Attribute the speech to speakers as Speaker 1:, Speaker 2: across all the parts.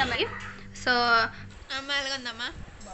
Speaker 1: మరి సో
Speaker 2: అమ్మ ఎలాగుందమ్మా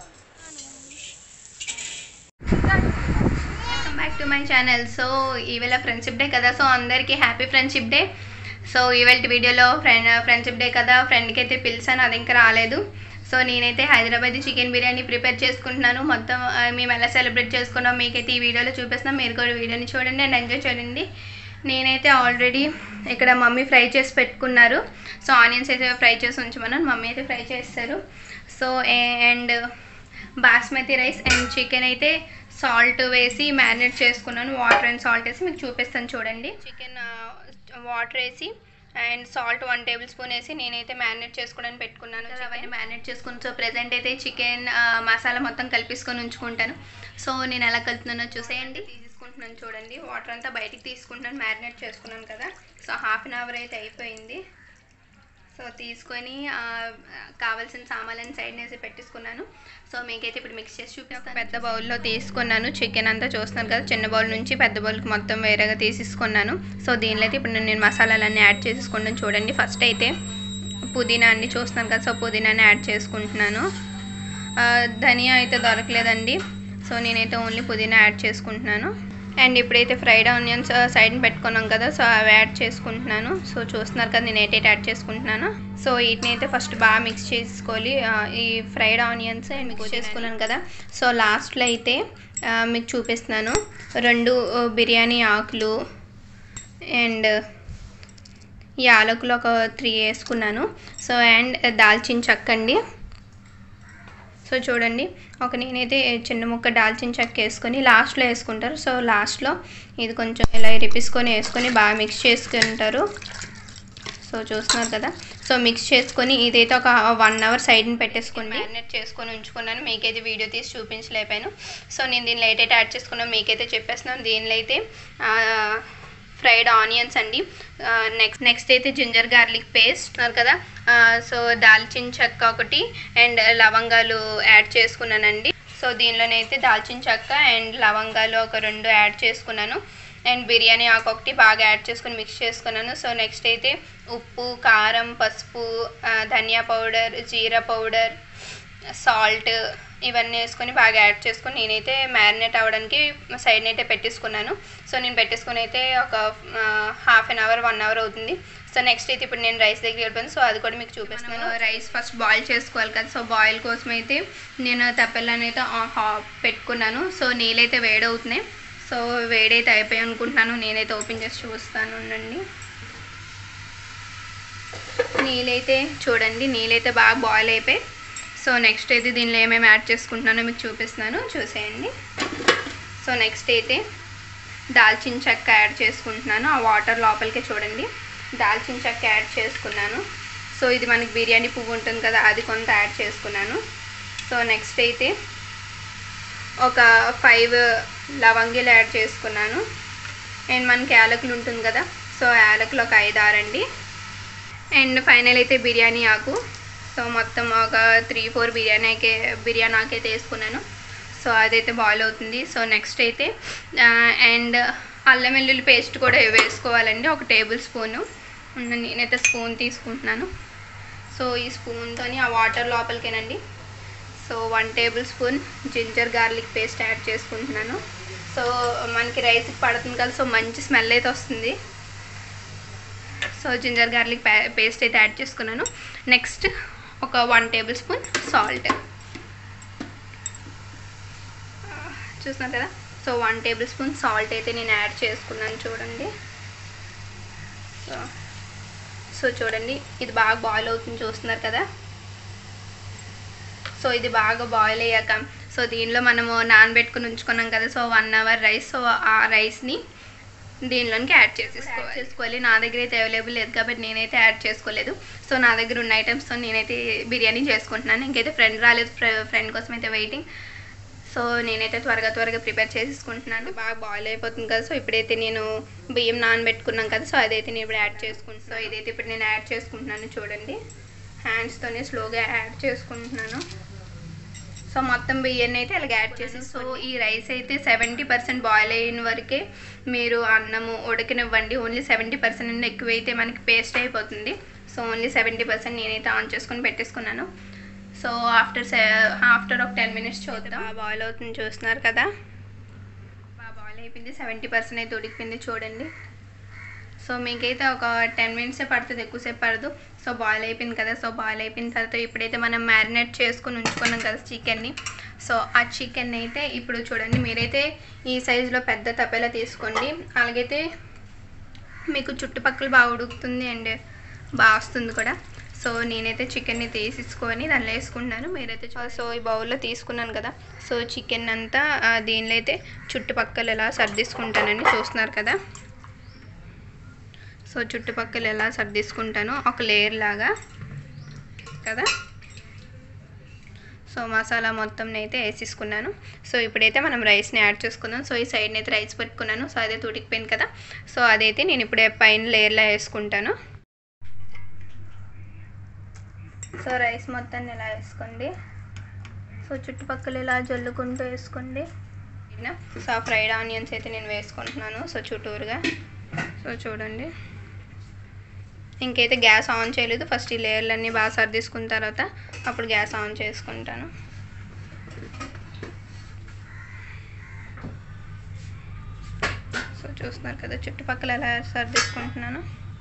Speaker 1: welcome back to my channel so ఈవేళ ఫ్రెండ్షిప్ డే కదా సో అందరికీ హ్యాపీ ఫ్రెండ్షిప్ డే సో ఈవేళ వీడియోలో ఫ్రెండ్ ఫ్రెండ్షిప్ డే కదా ఫ్రెండ్కి అయితే పిలిచాను అది ఇంకా రాలేదు సో నేనైతే హైదరాబాద్ చికెన్ బిర్యానీ ప్రిపేర్ చేసుకుంటున్నాను మొత్తం ఆ, మేము ఎలా సెలబ్రేట్ చేసుకున్నాం మీకైతే ఈ వీడియోలో చూపిస్తున్నాం మీరు కూడా వీడియోని చూడండి అండ్ ఎంజాయ్ చేయండి నేనైతే ఆల్రెడీ ఇక్కడ మమ్మీ ఫ్రై చేసి పెట్టుకున్నారు సో ఆనియన్స్ అయితే ఫ్రై చేసి ఉంచమన్నాను మమ్మీ అయితే ఫ్రై చేస్తారు so and basmati rice and chicken అయితే సాల్ట్ వేసి మ్యారినేట్ చేసుకున్నాను వాటర్ అండ్ సాల్ట్ వేసి మీకు చూపిస్తాను చూడండి చికెన్ వాటర్ వేసి and salt one tablespoon వేసి నేనైతే మ్యారినేట్ చేసుకోవడానికి పెట్టుకున్నాను సో అవన్నీ మ్యారినేట్ చేసుకుని సో ప్రెజెంట్ అయితే చికెన్ మసాలా మొత్తం కలిపేసుకొని ఉంచుకుంటాను సో నేను ఎలా కలుపుతున్నానో చూసేయండి తీసుకుంటున్నాను చూడండి వాటర్ అంతా బయటికి తీసుకుంటున్నాను మ్యారినేట్ చేసుకున్నాను కదా సో హాఫ్ అన్ అవర్ అయితే అయిపోయింది సో తీసుకొని ఆ, కావాల్సిన సామాన్లని సైడ్ వేసి పెట్టేసుకున్నాను సో మీకైతే ఇప్పుడు మిక్స్ చేసి చూపిస్తాను పెద్ద బౌల్లో తీసుకున్నాను చికెన్ అంతా చూస్తున్నాను కదా చిన్న బౌల్ నుంచి పెద్ద బౌల్కి మొత్తం వేరేగా తీసేసుకున్నాను సో దీనిలో అయితే ఇప్పుడు నేను మసాలాలన్నీ యాడ్ చేసుకుంటాను చూడండి ఫస్ట్ అయితే పుదీనా అన్ని చూస్తున్నాను కదా సో పుదీనాని యాడ్ చేసుకుంటున్నాను ఆ, ధనియా అయితే దొరకలేదండి సో నేనైతే ఓన్లీ పుదీనా యాడ్ చేసుకుంటున్నాను అండ్ ఇప్పుడైతే ఫ్రైడ్ ఆనియన్స్ సైడ్ని పెట్టుకున్నాం కదా సో అవి యాడ్ చేసుకుంటున్నాను సో చూస్తున్నారు కదా నేను ఏటైతే యాడ్ చేసుకుంటున్నాను సో వీటిని అయితే ఫస్ట్ బాగా మిక్స్ చేసుకోవాలి ఆ, ఈ ఫ్రైడ్ ఆనియన్స్ మిక్స్ చేసుకున్నాను కదా సో లాస్ట్లో అయితే ఆ, మీకు చూపిస్తున్నాను రెండు ఆ, బిర్యానీ ఆకులు అండ్ ఈ యాలకులు ఒక త్రీ వేసుకున్నాను సో అండ్ దాల్చిన చెక్క అండి సో చూడండి ఒక నేనైతే చిన్న ముక్క దాల్చిన చెక్క వేసుకొని లాస్ట్లో వేసుకుంటారు సో లాస్ట్లో ఇది కొంచెం ఇలా రిపిసుకొని వేసుకొని బాగా మిక్స్ చేసుకుంటారు సో చూస్తున్నారు కదా సో మిక్స్ చేసుకొని ఇదైతే ఒక వన్ అవర్ సైడ్ని పెట్టేసుకొని మ్యారినేట్ చేసుకొని ఉంచుకున్నాను మీకైతే వీడియో తీసి చూపించలేపాను సో నేను దీనిలో ఏటైతే యాడ్ చేసుకున్నాను మీకైతే చెప్పేస్తున్నాను దీనిలో అయితే ఫ్రైడ్ ఆనియన్స్ అండి నెక్స్ట్ నెక్స్ట్ అయితే జింజర్ గార్లిక్ పేస్ట్ ఉన్నారు కదా ఆ, సో దాల్చిన చెక్క ఒకటి అండ్ లవంగాలు యాడ్ చేసుకున్నానండి సో దీనిలోనైతే దాల్చిన చెక్క అండ్ లవంగాలు ఒక రెండు యాడ్ చేసుకున్నాను అండ్ బిర్యానీ ఆకు ఒకటి బాగా యాడ్ చేసుకుని మిక్స్ చేసుకున్నాను సో నెక్స్ట్ అయితే ఉప్పు కారం పసుపు ఆ, ధనియా పౌడర్ జీరా పౌడర్ సాల్ట్ ఇవన్నీ వేసుకొని బాగా యాడ్ చేసుకొని నేనైతే మ్యారినేట్ అవ్వడానికి సైడ్ అయితే పెట్టేసుకున్నాను సో నేను పెట్టేసుకొని అయితే ఒక half an hour one hour అవుతుంది సో నెక్స్ట్ అయితే ఇప్పుడు నేను రైస్ దగ్గర వెళ్ళిపోయాను సో అది కూడా మీకు చూపిస్తున్నాను రైస్ ఫస్ట్ బాయిల్ చేసుకోవాలి కదా సో బాయిల్ కోసం అయితే నేను తప్పెళ్ళని అయితే ఆ- హా- పెట్టుకున్నాను సో నీళ్ళైతే వేడవుతున్నాయి సో వేడైతే అయిపోయాయి అనుకుంటున్నాను నేనైతే ఓపెన్ చేసి చూస్తాను ఉండండి నీళ్ళైతే చూడండి నీళ్ళైతే బాగా బాయిల్ అయిపోయి సో నెక్స్ట్ అయితే దీనిలో ఏమేమి యాడ్ చేసుకుంటున్నానో మీకు చూపిస్తున్నాను చూసేయండి సో నెక్స్ట్ అయితే దాల్చిన చెక్క యాడ్ చేసుకుంటున్నాను ఆ వాటర్ లోపలికి చూడండి దాల్చిన చెక్క యాడ్ చేసుకున్నాను సో ఇది మనకి బిర్యానీ పువ్వు ఉంటుంది కదా అది కొంత యాడ్ చేసుకున్నాను సో నెక్స్ట్ అయితే ఒక ఫైవ్ లవంగిలు యాడ్ చేసుకున్నాను అండ్ మనకి యాలకులు ఉంటుంది కదా సో యాలకులు ఒక ఐదు ఆరండి అండ్ ఫైనల్ అయితే బిర్యానీ ఆకు సో మొత్తం ఒక త్రీ ఫోర్ బిర్యానీ ఆకే బిర్యానీ ఆకు అయితే వేసుకున్నాను సో అదైతే బాయిల్ అవుతుంది సో నెక్స్ట్ అయితే అండ్ అల్లం వెల్లుల్లి పేస్ట్ కూడా వేసుకోవాలండి ఒక టేబుల్ స్పూను ఉన్న నేనైతే స్పూన్ తీసుకుంటున్నాను సో ఈ స్పూన్తోని ఆ వాటర్ లోపలికేనండి so one tablespoon ginger garlic paste add చేసుకుంటున్నాను సో మనకి రైస్కి పడుతుంది కదా సో మంచి స్మెల్ అయితే వస్తుంది సో జింజర్ గార్లిక్ పేస్ట్ అయితే యాడ్ చేసుకున్నాను నెక్స్ట్ ఒక వన్ టేబుల్ స్పూన్ సాల్ట్ చూస్తున్నారు కదా so one tablespoon salt అయితే నేను యాడ్ చేసుకున్నాను చూడండి సో సో చూడండి ఇది బాగా బాయిల్ అవుతుంది చూస్తున్నారు కదా సో ఇది బాగా బాయిల్ అయ్యాక సో దీనిలో మనము నానబెట్టుకుని ఉంచుకున్నాం కదా so one hour rice so ఆ రైస్ని దీనిలోనికి యాడ్ చేసేసుకోవాలి చేసుకోవాలి నా దగ్గర అయితే అవైలబుల్ లేదు కాబట్టి నేనైతే యాడ్ చేసుకోలేదు సో నా దగ్గర ఉన్న ఐటమ్స్తో నేనైతే బిర్యానీ చేసుకుంటున్నాను ఇంకైతే ఫ్రెండ్ రాలేదు ఫ్రెండ్ కోసం అయితే వెయిటింగ్ సో నేనైతే త్వరగా త్వరగా ప్రిపేర్ చేసేసుకుంటున్నాను బాగా బాయిల్ అయిపోతుంది కదా సో ఇప్పుడైతే నేను బియ్యం నానబెట్టుకున్నాం కదా సో అదైతే నేను ఇప్పుడు యాడ్ చేసుకుంటున్నాను సో ఇదైతే ఇప్పుడు నేను యాడ్ చేసుకుంటున్నాను చూడండి హ్యాండ్స్తోనే స్లోగా యాడ్ చేసుకుంటున్నాను సో మొత్తం బియ్యాన్ని అయితే అలాగ యాడ్ చేసి సో ఈ రైస్ అయితే సెవెంటీ పర్సెంట్ బాయిల్ అయిన వరకే మీరు అన్నము ఉడకనివ్వండి ఓన్లీ సెవెంటీ పర్సెంట్ ఎక్కువైతే మనకి పేస్ట్ అయిపోతుంది సో ఓన్లీ సెవెంటీ పర్సెంట్ నేనైతే ఆన్ చేసుకొని పెట్టేసుకున్నాను సో ఆఫ్టర్ ఆఫ్టర్ ఒక టెన్ మినిట్స్ చూద్దాం బాగా బాయిల్ అవుతుంది చూస్తున్నారు కదా బాగా బాయిల్ అయిపోయింది సెవెంటీ పర్సెంట్ అయితే ఉడికిపోయింది చూడండి సో మీకైతే ఒక టెన్ మినిట్సే పడుతుంది ఎక్కువసేపు పడదు సో బాయిల్ అయిపోయింది కదా సో బాయిల్ అయిపోయిన తర్వాత ఇప్పుడైతే మనం మ్యారినేట్ చేసుకుని ఉంచుకున్నాం కదా చికెన్ని సో ఆ చికెన్ అయితే ఇప్పుడు చూడండి మీరైతే ఈ సైజులో పెద్ద తప్పేలా తీసుకోండి అలాగైతే మీకు చుట్టుపక్కల బాగా ఉడుకుతుంది అండ్ బాగా వస్తుంది కూడా సో నేనైతే చికెన్ని తీసేసుకొని దానిలో వేసుకుంటున్నాను మీరైతే చూ- సో ఈ బౌల్లో తీసుకున్నాను కదా సో చికెన్ అంతా ఆ, దీనిలో అయితే చుట్టుపక్కల ఎలా సర్దిసుకుంటానండి చూస్తున్నారు కదా సో చుట్టుపక్కల ఎలా సర్దిసుకుంటాను ఒక లేయర్ లాగా కదా సో మసాలా మొత్తం అయితే వేసేసుకున్నాను సో ఇప్పుడైతే మనం రైస్ని యాడ్ చేసుకుందాం సో ఈ సైడ్ని అయితే రైస్ పెట్టుకున్నాను సో అదే ఉడికిపోయింది కదా సో అదైతే నేను ఇప్పుడే పైన లేయర్లో వేసుకుంటాను సో రైస్ మొత్తాన్ని ఇలా వేసుకోండి సో చుట్టుపక్కల ఇలా జల్లుకుంటూ వేసుకోండి సో ఫ్రైడ్ ఆనియన్స్ అయితే నేను వేసుకుంటున్నాను సో చుట్టూరుగా సో చూడండి ఇంకైతే గ్యాస్ ఆన్ చేయలేదు ఫస్ట్ ఈ లేయర్లన్నీ బాగా సర్దీసుకున్న తర్వాత అప్పుడు గ్యాస్ ఆన్ చేసుకుంటాను సో చూస్తున్నారు కదా చుట్టుపక్కల ఎలా సర్దీసుకుంటున్నాను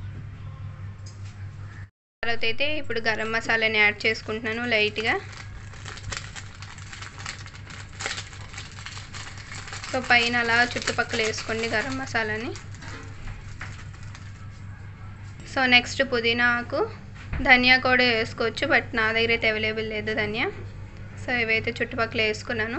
Speaker 1: తర్వాత అయితే ఇప్పుడు గరం మసాలాని యాడ్ చేసుకుంటున్నాను లైట్గా సో పైన అలా చుట్టుపక్కల వేసుకోండి గరం మసాలాని సో నెక్స్ట్ పుదీనా ఆకు ధనియా కూడా వేసుకోవచ్చు బట్ నా దగ్గర అయితే అవైలబుల్ లేదు ధనియా సో ఇవైతే చుట్టుపక్కల వేసుకున్నాను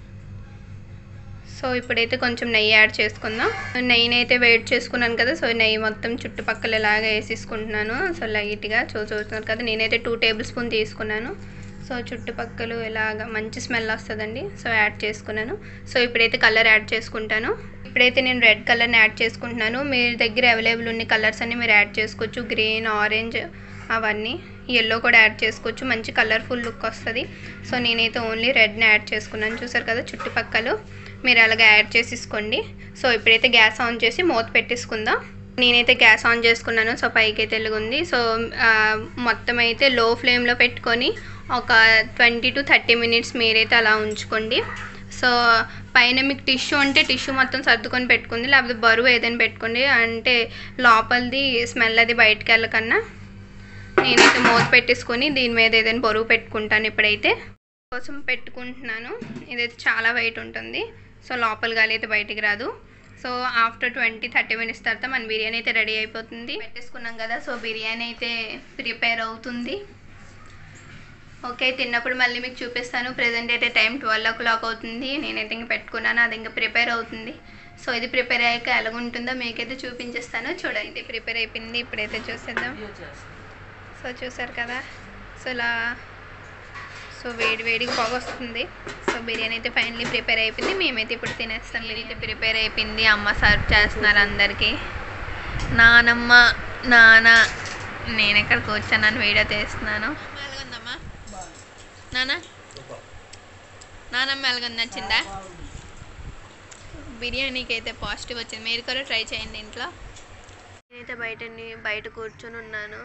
Speaker 1: సో ఇప్పుడైతే కొంచెం నెయ్యి యాడ్ చేసుకుందాం నెయ్యిని అయితే వేడి చేసుకున్నాను కదా సో నెయ్యి మొత్తం చుట్టుపక్కల ఇలాగా వేసేసుకుంటున్నాను సో లైట్గా చూ చూస్తున్నారు కదా నేనైతే టూ టేబుల్ స్పూన్ తీసుకున్నాను సో చుట్టుపక్కల ఇలాగ మంచి స్మెల్ వస్తుందండి సో యాడ్ చేసుకున్నాను సో ఇప్పుడైతే కలర్ యాడ్ చేసుకుంటాను ఇప్పుడైతే నేను రెడ్ కలర్ని యాడ్ చేసుకుంటున్నాను మీ దగ్గర అవైలబుల్ ఉన్న కలర్స్ అన్ని మీరు యాడ్ చేసుకోవచ్చు గ్రీన్ ఆరెంజ్ అవన్నీ ఎల్లో కూడా యాడ్ చేసుకోవచ్చు మంచి కలర్ఫుల్ లుక్ వస్తుంది సో నేనైతే ఓన్లీ రెడ్ని యాడ్ చేసుకున్నాను చూసారు కదా చుట్టుపక్కల మీరు అలాగే యాడ్ చేసేసుకోండి సో ఇప్పుడైతే గ్యాస్ ఆన్ చేసి మూత పెట్టేసుకుందాం నేనైతే గ్యాస్ ఆన్ చేసుకున్నాను సో పైకి అయితే వెలుగుంది సో ఆ, మొత్తం అయితే లో ఫ్లేమ్లో పెట్టుకొని ఒక ట్వంటీ టు థర్టీ మినిట్స్ మీరైతే అలా ఉంచుకోండి సో పైన మీకు టిష్యూ ఉంటే టిష్యూ మొత్తం సర్దుకొని పెట్టుకుంది లేకపోతే బరువు ఏదైనా పెట్టుకోండి అంటే లోపలిది స్మెల్ అది బయటకు వెళ్ళకన్నా నేనైతే మూత పెట్టేసుకొని దీని మీద ఏదైనా బరువు పెట్టుకుంటాను ఇప్పుడైతే కోసం పెట్టుకుంటున్నాను ఇదైతే చాలా వెయిట్ ఉంటుంది సో లోపల గాలి అయితే బయటికి రాదు so after twenty thirty minutes తర్వాత మన బిర్యానీ అయితే రెడీ అయిపోతుంది పెట్టేసుకున్నాం కదా సో బిర్యానీ అయితే ప్రిపేర్ అవుతుంది ఓకే తిన్నప్పుడు మళ్ళీ మీకు చూపిస్తాను ప్రజెంట్ అయితే టైం ట్వెల్వ్ ఓ క్లాక్ అవుతుంది నేనైతే ఇంకా పెట్టుకున్నాను అది ఇంకా ప్రిపేర్ అవుతుంది సో ఇది ప్రిపేర్ అయ్యాక ఎలాగుంటుందో మీకైతే చూపించేస్తాను చూడండి ప్రిపేర్ అయిపోయింది ఇప్పుడైతే చూసేద్దాం సో చూసారు కదా సో ఇలా సో వేడి వేడిగా పొగ వస్తుంది సో బిర్యానీ అయితే ఫైనలీ ప్రిపేర్ అయిపోయింది మేమైతే ఇప్పుడు తినేస్తాం బిర్యానీ అయితే ప్రిపేర్ అయిపోయింది అమ్మ సర్వ్ చేస్తున్నారు అందరికీ నానమ్మ నాన్న నేను ఎక్కడ కూర్చున్నాను వీడియో తీస్తున్నాను
Speaker 2: అమ్మ ఎలాగుందమ్మా నాన్న నానమ్మ ఎలాగుంది నచ్చిందా బిర్యానీకి అయితే పాజిటివ్ వచ్చింది మీరు కూడా ట్రై చేయండి ఇంట్లో
Speaker 1: నేనైతే బయట బయట కూర్చొని ఉన్నాను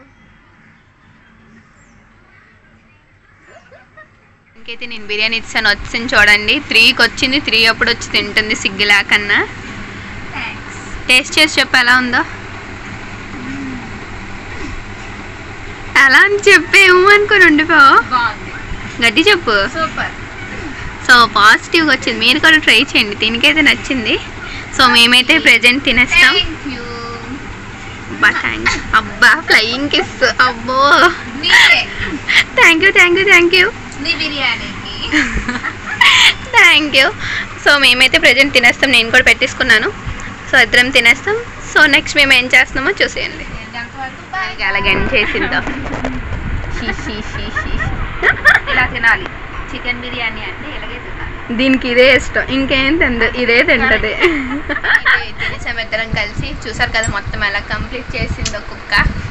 Speaker 1: ఇంకైతే నేను బిర్యానీ ఇచ్చాను వచ్చింది చూడండి త్రీకి వచ్చింది త్రీ అప్పుడు వచ్చి తింటుంది సిగ్గు లేకన్నా టేస్ట్ చేసి చెప్పు ఎలా ఉందో ఎలా అని చెప్పి ఏమనుకొని ఉండిపోవు
Speaker 2: బాగుంది
Speaker 1: గట్టి చెప్పు
Speaker 2: సూపర్
Speaker 1: సో పాజిటివ్గా వచ్చింది మీరు కూడా ట్రై చేయండి దీనికైతే నచ్చింది సో మేమైతే ప్రెజెంట్ తినేస్తాం
Speaker 2: యూ
Speaker 1: అబ్బా థ్యాంక్స్ అబ్బా ఫ్లయింగ్ కిస్ అబ్బో
Speaker 2: నీకే
Speaker 1: thank you thank you thank you
Speaker 2: నీ బిర్యానీకి
Speaker 1: థ్యాంక్ యూ సో మేమైతే ప్రజెంట్ తినేస్తాం నేను కూడా పెట్టేసుకున్నాను సో ఇద్దరం తినేస్తాం సో నెక్స్ట్ మేము ఏం చేస్తున్నామో చూసేయండి అలాగే చేసిందో షీ షీ షీ షీ
Speaker 2: ఇలా తినాలి చికెన్ బిర్యానీ అంటే ఇలాగే తినాలి
Speaker 1: దీనికి ఇదే ఇష్టం ఇంకేం తిందు ఇదే తింటది తినేసాం ఇద్దరం కలిసి చూసారు కదా మొత్తం ఎలా కంప్లీట్ చేసిందో కుక్క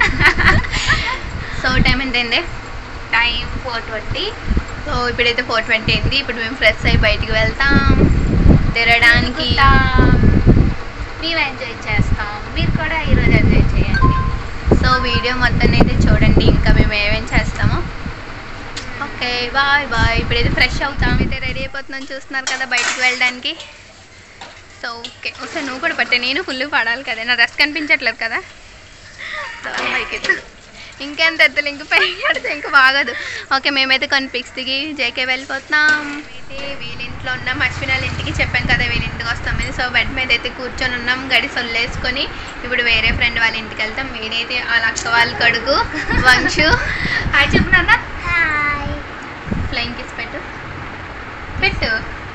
Speaker 1: సో టైం ఎంతైంది
Speaker 2: టైం ఫోర్ ట్వంటీ
Speaker 1: సో ఇప్పుడైతే ఫోర్ ట్వంటీ అయింది ఇప్పుడు మేము ఫ్రెష్ అయ్యి బయటికి వెళ్తాం తిరగడానికి
Speaker 2: మేము ఎంజాయ్ చేస్తాం మీరు కూడా ఈరోజు ఎంజాయ్ చేయండి
Speaker 1: సో వీడియో మొత్తం అయితే చూడండి ఇంకా మేము ఏమేం చేస్తామో ఓకే బాయ్ బాయ్ ఇప్పుడైతే ఫ్రెష్ అవుతాం అయితే రెడీ అయిపోతున్నాం చూస్తున్నారు కదా బయటికి వెళ్ళడానికి సో ఓకే ఒకసారి నువ్వు కూడా పట్టే నేను ఫుల్ పడాలి కదా నా డ్రెస్ కనిపించట్లేదు కదా సో పైకి ఎత్తు. ఇంకెంత ఎత్తులు ఇంక పైకి కడితే ఇంకా బాగదు ఓకే మేమైతే కొన్ని పిక్స్ దిగి జేకే వెళ్ళిపోతున్నాం అయితే వీళ్ళింట్లో ఉన్నాం అశ్విన్ వాళ్ళ ఇంటికి చెప్పాం కదా వీళ్ళ ఇంటికి వస్తామని సో బెడ్ మీద అయితే కూర్చొని ఉన్నాం గడి సొల్లేసుకొని ఇప్పుడు వేరే ఫ్రెండ్ వాళ్ళ ఇంటికి వెళ్తాం వీడైతే వాళ్ళ అక్క వాళ్ళ కొడుకు వంశు హాయ్ చెప్పు నాన్న ఫ్లైంగ్ కిస్ పెట్టు పెట్టు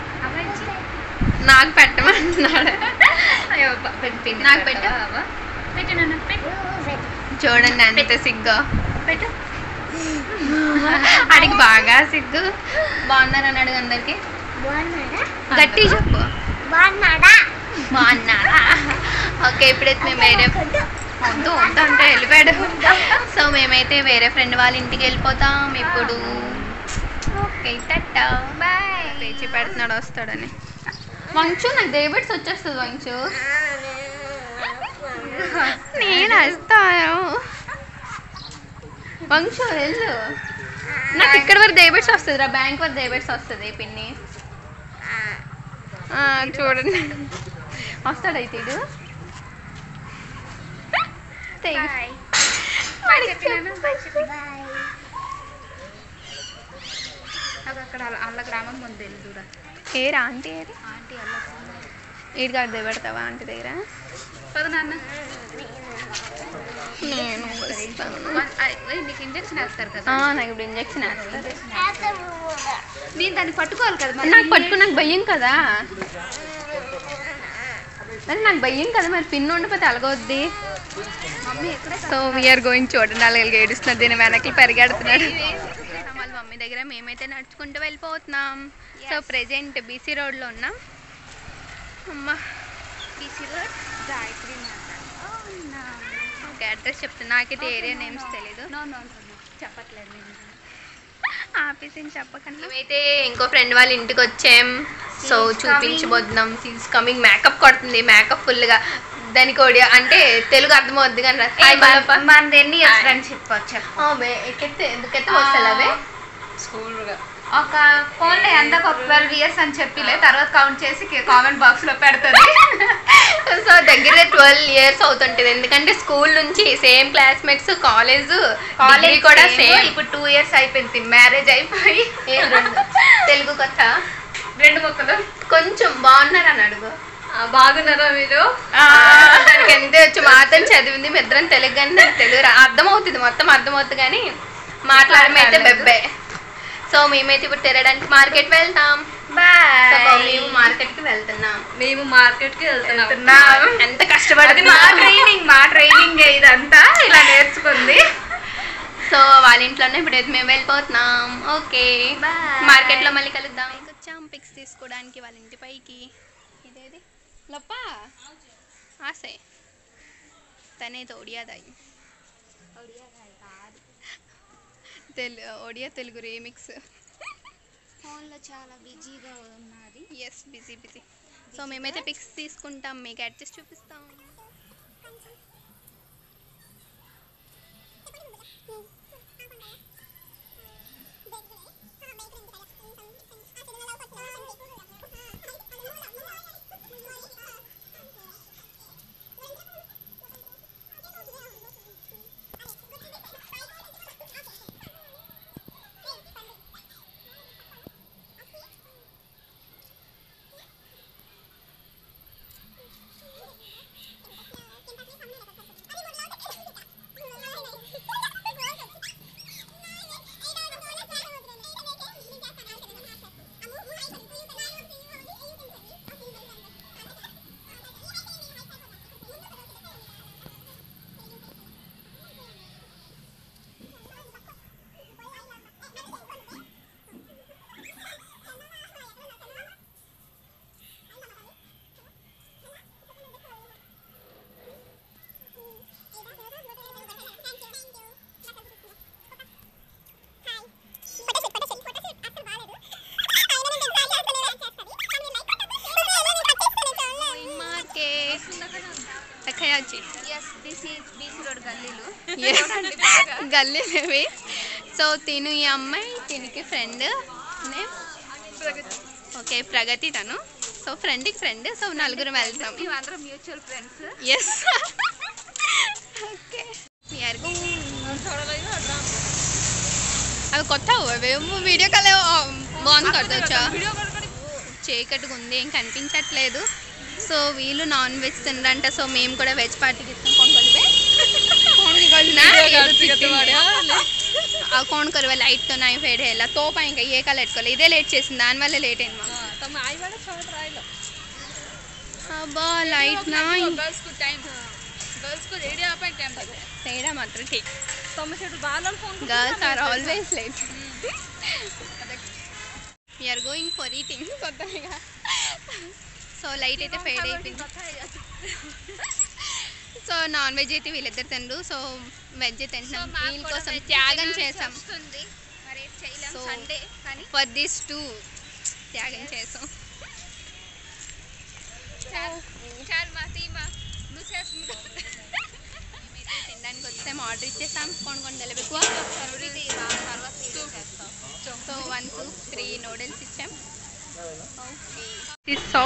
Speaker 1: నాకు పెట్టమంటున్నాడు నాకు పెట్టు
Speaker 2: పెట్టు నాన్న పెట్టు
Speaker 1: చూడండి అంత సిగ్గు పెట్టు అడిగి బాగా సిగ్గు బాగున్నారని అడుగు అందరికి గట్టి చెప్పు బాగున్నారా ఓకే ఇప్పుడైతే మేము వేరే వద్దు వద్దు అంటే వెళ్ళిపోయాడు సో మేమైతే వేరే ఫ్రెండ్ వాళ్ళ ఇంటికి వెళ్ళిపోతాం ఇప్పుడు ఓకే టట్టా బాయ్ పేచి పెడుతున్నాడు వస్తాడని వంచు నాకు డేబిట్స్ వచ్చేస్తుంది వంచు నేను వస్తాను వంశు వెళ్ళు నాకు ఇక్కడ వరకు డేబిట్స్ వస్తుంది రా బ్యాంక్ వరకు డేబిట్స్ వస్తుంది పిన్ని ఆ, చూడండి వస్తాడైతే ఇడు తెగి. వాడికి చెప్పు.
Speaker 2: నాకు అక్కడ వాళ్ళ- వాళ్ళ గ్రామం ముందు దూరం
Speaker 1: ఏరా ఆంటీ ఏది
Speaker 2: ఆంటీ అల్ల
Speaker 1: ఈడు కాడ దిగబెడతావా ఆంటీ దగ్గర
Speaker 2: పద నాన్న
Speaker 1: నేను వస్తాను.
Speaker 2: వన్- ఐ- ఓయ్, నీకు ఇంజక్షన్ వేస్తారు కదా
Speaker 1: ఆ, నాకు ఇప్పుడు ఇంజక్షన్ వేస్తారు
Speaker 2: నేను దాన్ని పట్టుకోవాలి కదా మరి
Speaker 1: నాకు పట్టుకు నాకు భయం కదా మరి నాకు భయం కదా మరి పిన్ ఉండిపోతే అలగొద్ది
Speaker 2: మమ్మీ ఎక్కడ
Speaker 1: సో వీఆర్ గోయింగ్ చూడండి అలాగే ఏడుస్తున్నారు దీని వెనక్కి పరిగెడుతున్నాడు వాళ్ళ మమ్మీ దగ్గర మేమైతే నడుచుకుంటూ వెళ్ళిపోతున్నాం సో ప్రెజెంట్ బీసీ రోడ్లో ఉన్నాం అమ్మా
Speaker 2: బీసీ రోడ్ గాయత్రి మాట్లాడు
Speaker 1: ఓకే అడ్రస్ చెప్తున్నా నాకైతే ఏరియా నేమ్స్ తెలీదు
Speaker 2: నో నో నో చెప్పట్లేదు నేను
Speaker 1: ఆపేసి చెప్పకండి మేమైతే ఇంకో ఫ్రెండ్ వాళ్ళ ఇంటికి వచ్చాం సో చూపించబోతున్నాం సీన్స్ కమింగ్ మేకప్ కొడుతుంది మేకప్ ఫుల్గా దానికి ఒకటి అంటే తెలుగు అర్థమవుద్ది కానీ రా- హాయ్ బాలప్ప
Speaker 2: మనది ఎన్ని ఇయర్స్ ఫ్రెండ్షిప్ వచ్చారు
Speaker 1: ఎక్కెత్తే ఎందుకెత్తే వస్తావు అవే
Speaker 2: ఒక ఫోన్ ఎంత ఒక ట్వెల్వ్ ఇయర్స్ అని చెప్పిలే తర్వాత కౌంట్ చేసి కామెంట్ బాక్స్ లో పెడుతుంది
Speaker 1: సో దగ్గర ట్వెల్వ్ ఇయర్స్ అవుతుంటది ఎందుకంటే స్కూల్ నుంచి సేమ్ క్లాస్మేట్స్ కాలేజ్ కాలేజ్ కూడా సేమ్
Speaker 2: ఇప్పుడు టూ ఇయర్స్ అయిపోయింది మ్యారేజ్ అయిపోయి
Speaker 1: తెలుగు కొత్త
Speaker 2: రెండు మొక్కలు
Speaker 1: కొంచెం బాగున్నారని అడుగు
Speaker 2: బాగున్నారా మీరు
Speaker 1: దానికి ఎంత వచ్చి మాత్రం చదివింది మీ ఇద్దరం తెలుగు కానీ నాకు తెలుగు రా- అర్థమవుతుంది మొత్తం అర్థమవుతుంది కానీ మాట్లాడడం అయితే బెబ్బే సో మేమైతే ఇప్పుడు తిరగడానికి మార్కెట్ వెళ్తాం సో మేము మార్కెట్ కి వెళ్తున్నాం
Speaker 2: మేము మార్కెట్ కి
Speaker 1: వెళ్తున్నాం. ఎంత కష్టపడి
Speaker 2: మా ట్రైనింగ్ మా ట్రైనింగ్ ఇదంతా ఇలా నేర్చుకుంది
Speaker 1: సో వాళ్ళ ఇంట్లోనే ఇప్పుడైతే మేము వెళ్ళిపోతున్నాం ఓకే
Speaker 2: Bye.
Speaker 1: మార్కెట్ లో మళ్ళీ కలుద్దాం వచ్చాం పిక్స్ తీసుకోవడానికి వాళ్ళ ఇంటి పైకి ఇదేది లప్ప ఆసే తనేది ఒడియాదాయి తెలు ఒడియా తెలుగు రీమిక్స్
Speaker 2: ఫోన్లో చాలా బిజీగా ఉన్నది
Speaker 1: ఎస్ బిజీ బిజీ సో మేమైతే పిక్స్ తీసుకుంటాం మీకు అడ్జస్ట్ చూపిస్తాం ఎక్కయ్య వచ్చి
Speaker 2: yes this is beach road గల్లీలు
Speaker 1: Yes.
Speaker 2: చూడండి బాగా.
Speaker 1: గల్లీలేవి సో తిను ఈ అమ్మాయి తినికి ఫ్రెండ్ ఓకే ప్రగతి తను సో ఫ్రెండ్కి ఫ్రెండ్ సో నలుగురు వెళ్తాం
Speaker 2: మేమందరం మ్యూచువల్ ఫ్రెండ్స్
Speaker 1: ఎస్ ఓకే అవి కొత్త అవేమో వీడియో కాల్ బాగుంది కొట్టవచ్చా చీకటిగా ఉంది ఏం కనిపించట్లేదు సో వీళ్ళు నాన్ వెజ్ తినరంట సో మేము కూడా వెజ్ పార్టీకి ఇస్తాం कौन करवे कौन निकलना ఆ कौन करवे లైట్ తో నై ఫేడ్ హేలా తో ఇంకా ఏ కాల్ ఎట్టుకోలే ఇదే లేట్ చేసింది దానివల్ల లేట్ అయింది మాకు అబ్బా లైట్ నా
Speaker 2: గర్ల్స్ కు టైం గర్ల్స్ కు రెడీ అవ్వడానికి టైం పడుతుంది
Speaker 1: తేడా మాత్రం ఠీక్
Speaker 2: తొమ్మిది చెట్టు బాగా phone
Speaker 1: girls are always late we're going for eating కొత్తగా సో లైట్ అయితే ఫేడ్ అయిపోయింది సో నాన్ వెజ్ అయితే వీళ్ళిద్దరు తినరు సో వెజ్ తింటున్నాం వీళ్ళ కోసం త్యాగం చేసాం
Speaker 2: వస్తుంది మరి ఏం చేయలేం
Speaker 1: So,
Speaker 2: సండే కానీ
Speaker 1: ఫర్ దిస్ టూ త్యాగం చేసాం
Speaker 2: చాలు చాలు మా తీమా నువ్వు చేస్తుంది
Speaker 1: మేమైతే తినడానికి వచ్చాం ఆర్డర్ ఇచ్చేసాం కొన్ని కొన్ని నిలబెక్కువ so one two three noodles ఇచ్చాం ఓకే సో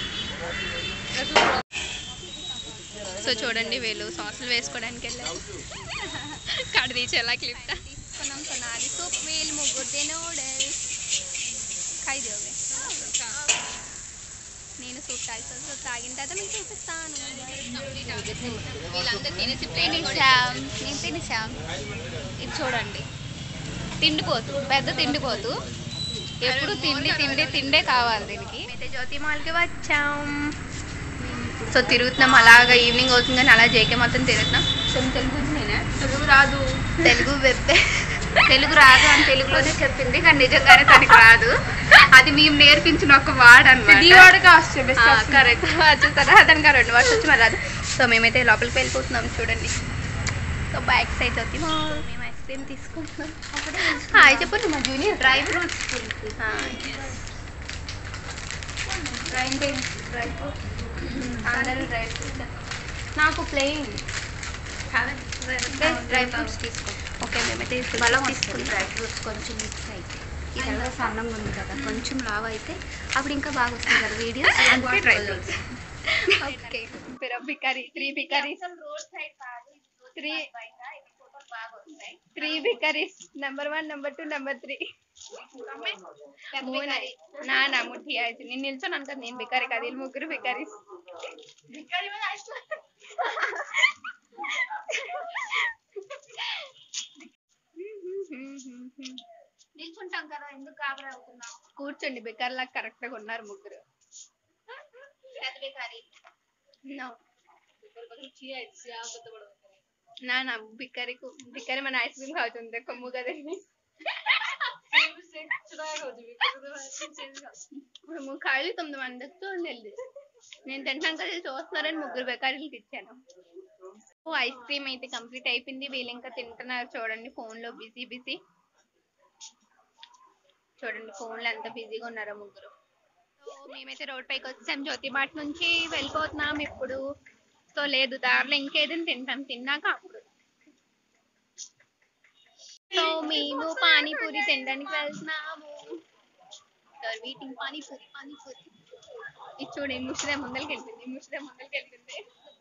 Speaker 1: సో చూడండి వీళ్ళు సాసులు వేసుకోవడానికి వెళ్ళారు కడ తీసి ఎలా క్లిప్ తీసుకున్నాం సో నాది సూప్ వీళ్ళు ముగ్గురు నూడిల్స్ ఖైదోగే నేను సూప్ తాగుతాను సో తాగిన తర్వాత మీకు చూపిస్తాను వీళ్ళందరూ తినేసి ప్లేట్
Speaker 2: తినేసాం నేను తినేసాం ఇది చూడండి తిండిపోతు పెద్ద తిండిపోతు ఎప్పుడు తిండి తిండి తిండే కావాలి దీనికి
Speaker 1: అయితే జ్యోతి మాల్కి వచ్చాం సో తిరుగుతున్నాం అలాగా ఈవినింగ్ అవుతుంది కానీ అలా జేకే మొత్తం తిరుగుతున్నాం
Speaker 2: తెలుగు నేనే తెలుగు రాదు
Speaker 1: తెలుగు వెబ్బే
Speaker 2: తెలుగు రాదు అని తెలుగులోనే చెప్పింది కానీ నిజంగానే తనకి రాదు అది మేము నేర్పించిన ఒక వాడు అనమాట
Speaker 1: కరెక్ట్ చూస్తారా అతనికి రెండు వర్షం వచ్చి మరి రాదు సో మేమైతే లోపలికి వెళ్ళిపోతున్నాం చూడండి so back side Jyothi mall మేము ఐస్ క్రీమ్ తీసుకుంటున్నాం హాయ్ చెప్పండి మా జూనియర్
Speaker 2: డ్రై ఫ్రూట్స్
Speaker 1: అందరూ డ్రై ఫ్రూట్స్ నాకు ప్లెయిన్
Speaker 2: డ్రై ఫ్రూట్స్ తీసుకో
Speaker 1: ఓకే మేమైతే
Speaker 2: బలం వస్తుంది
Speaker 1: తీసుకుంటాం
Speaker 2: డ్రై ఫ్రూట్స్ కొంచెం మిక్స్ అయితే ఇది ఎలా సన్నంగా ఉంది కదా కొంచెం లావ్ అయితే అప్పుడు ఇంకా బాగా వస్తుంది కదా వీడియో
Speaker 1: అందుకే డ్రై ఫ్రూట్స్ ఓకే फिर अब भिखारी थ्री भिखारी త్రీ త్రీ భికారీస్ number one number two number three నా నా ముఠి అయితే నేను నిల్చొని కదా నేను బికారి కాదు వీళ్ళు ముగ్గురు బికారీస్
Speaker 2: నిల్చుంటాం కదా ఎందుకు కాబరి అవుతున్నాం
Speaker 1: కూర్చోండి బికార్లా కరెక్ట్ గా ఉన్నారు ముగ్గురు
Speaker 2: పెద్ద బికారి
Speaker 1: No. నా నా బిక్కరి బిక్కరి మన ఐస్ క్రీమ్ అవుతుంది కొమ్ము కదండి ఇప్పుడు మూడు కాయలు తొమ్మిది మందితో ఉండేది నేను తింటాను కదా ఇది చూస్తున్నారని ముగ్గురు బెకారీలకి ఇచ్చాను ఓ ఐస్ క్రీమ్ అయితే కంప్లీట్ అయిపోయింది వీళ్ళు ఇంకా తింటున్నారు చూడండి ఫోన్ లో బిజీ బిజీ చూడండి ఫోన్ లో ఎంత బిజీగా ఉన్నారో ముగ్గురు సో మేమైతే రోడ్ పైకి వచ్చాం జ్యోతి బాట్ నుంచి వెళ్ళిపోతున్నాం ఇప్పుడు సో లేదు దారిలో ఇంకేదైనా తింటాం తిన్నాక అప్పుడు సో మేము పానీపూరి తినడానికి వెళ్తున్నాము వీటింగ్ పానీపూరి పానీపూరి ఇది చూడండి ముషిదే ముందరికి వెళ్తుంది ముషిదే ముందరికి వెళ్తుంది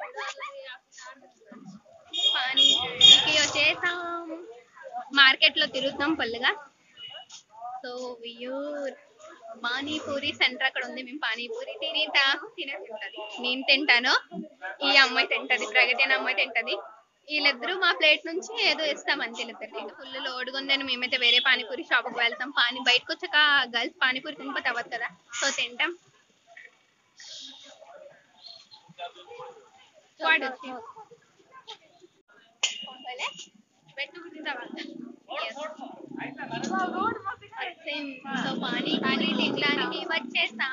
Speaker 1: పానీపూరికి వచ్చేసాం మార్కెట్ లో తిరుగుతాం ఫుల్గా సో వ్యూర్ పానీపూరి సెంటర్ అక్కడ ఉంది మేము పానీపూరి తినేటా తినే తింటది నేను తింటాను ఈ అమ్మాయి తింటది ప్రగతి అనే అమ్మాయి తింటది వీళ్ళిద్దరూ మా ప్లేట్ నుంచి ఏదో ఇస్తాం అంతే వీళ్ళిద్దరికి ఫుల్ లోడుగా ఉందని మేమైతే వేరే పానీపూరి షాప్కి వెళ్తాం పానీ బయటకు వచ్చాక గర్ల్స్ పానీపూరి తినిపోతే అవ్వదు కదా సో తింటాం వాడు వచ్చి. సేమ్ సో పానీపూరి తినడానికి వచ్చేసాం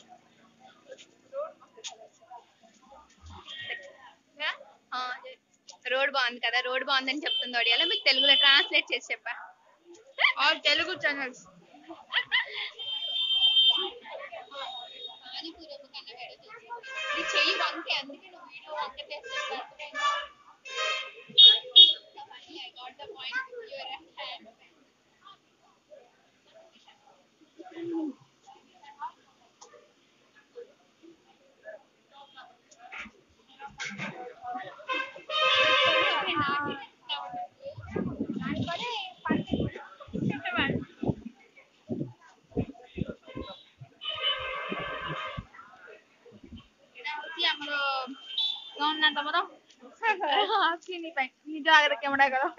Speaker 1: ఆ, రోడ్ బాగుంది కదా రోడ్ బాగుందని చెప్తుంది ఒడియాలో మీకు తెలుగులో ట్రాన్స్లేట్ చేసి చెప్పా
Speaker 2: ఆల్ తెలుగు ఛానల్స్
Speaker 1: పానీపూరి ఒక కన్నా వీడియో చేసి. ఇది చెయ్యి వంకే అందుకే నువ్వు వీడియో
Speaker 2: ଆମର କଣ ନା ତମର ଚିନି ପାଇଁ ନିଜ ଆଗରେ କ୍ୟାମେରା କର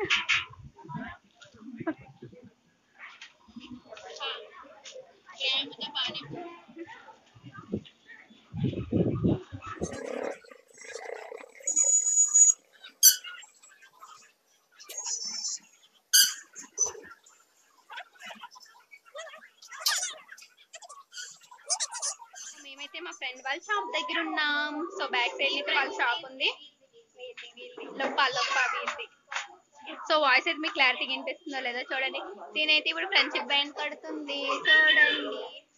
Speaker 1: మేమైతే మా ఫ్రెండ్ వాళ్ళ షాప్ దగ్గర ఉన్నాం సో బ్యాక్ సైడ్ అయితే వాళ్ళ షాప్ ఉంది లొప్ప లొప్ప వీంది సో వాయిస్ అయితే మీకు క్లారిటీగా వినిపిస్తుందో లేదో చూడండి నేనైతే ఇప్పుడు ఫ్రెండ్షిప్ బ్యాండ్ కడుతుంది చూడండి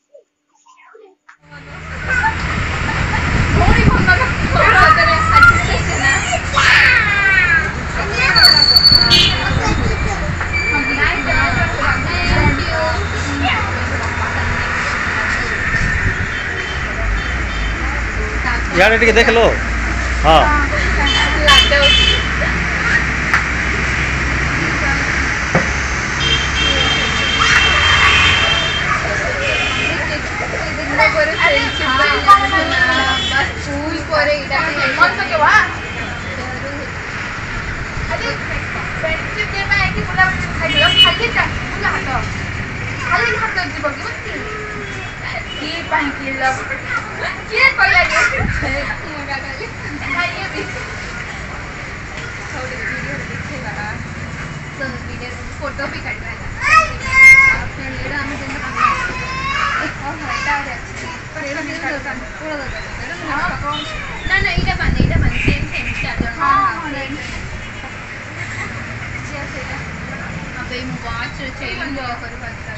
Speaker 3: यार ଟିକେ देख लो हाँ
Speaker 1: ସ୍କୁଲ ପରେ ଏଇଟା फोटो भी कट रहा ना ना इटा बंद इटा बंद सेम सेम अबे वाच चेंज कर सकता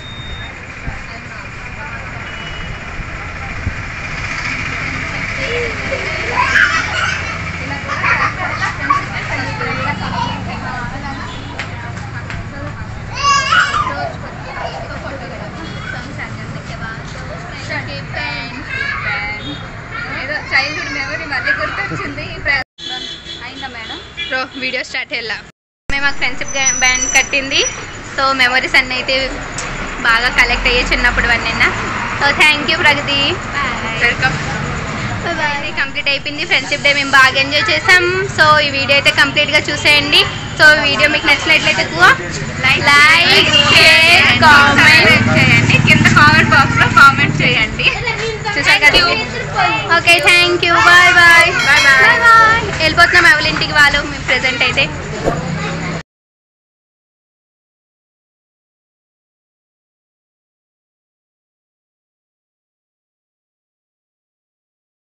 Speaker 1: ఏదో చైల్డ్హుడ్ మెమరీ మళ్ళీ గుర్తొచ్చింది
Speaker 2: అయిందా మేడం
Speaker 1: బ్రో వీడియో స్టార్ట్ అయ్యేలా మేము మాకు ఫ్రెండ్షిప్ బ్యాండ్ కట్టింది సో మెమరీస్ అన్నీ అయితే బాగా కలెక్ట్ అయ్యాయి చిన్నప్పుడు అన్నీ so thank you Pragathi welcome complete అయిపోయింది ఫ్రెండ్షిప్ డే మేము బాగా ఎంజాయ్ చేసాం సో ఈ వీడియో అయితే కంప్లీట్గా చూసేయండి సో వీడియో మీకు నచ్చినట్లయితే ఎక్కువ లైక్ షేర్ కామెంట్ చేయండి కింద కామెంట్ బాక్స్లో కామెంట్ చేయండి చూసారు కదా okay thank you bye bye bye bye వెళ్ళిపోతున్నాం ఎవరి ఇంటికి వాళ్ళు మేము ప్రెజెంట్ అయితే